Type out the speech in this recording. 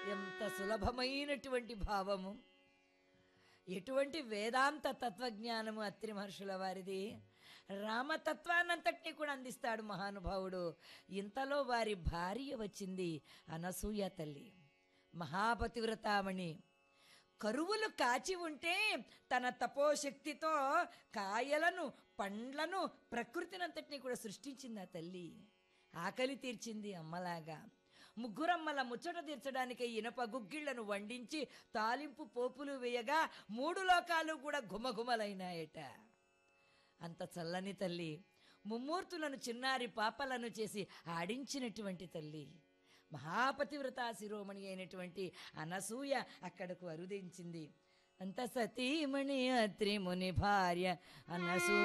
ఎంత సులభమైనటువంటి భావము ఎటువంటి వేదాంత తత్వజ్ఞానము అత్రి మహర్షుల వారిది రామతత్వాన్నంతటినీ కూడా అందిస్తాడు మహానుభావుడు ఇంతలో వారి భార్య వచ్చింది అనసూయ తల్లి మహాపతివ్రతామణి కరువులు కాచి ఉంటే తన తపోశక్తితో కాయలను పండ్లను ప్రకృతినంతటినీ కూడా సృష్టించింది ఆ తల్లి ఆకలి తీర్చింది అమ్మలాగా ముగ్గురమ్మల ముచ్చట తీర్చడానికి ఇనప గుగ్గిళ్లను వండించి తాలింపు పోపులు వేయగా మూడు లోకాలు కూడా ఘుమఘుమలైనాయట అంత చల్లని తల్లి ముమ్మూర్తులను చిన్నారి పాపలను చేసి ఆడించినటువంటి తల్లి మహాపతివ్రతా శిరోమణి అయినటువంటి అనసూయ అక్కడకు అరుదించింది అంత సతీమణి అత్రి ముని భార్య అనసూ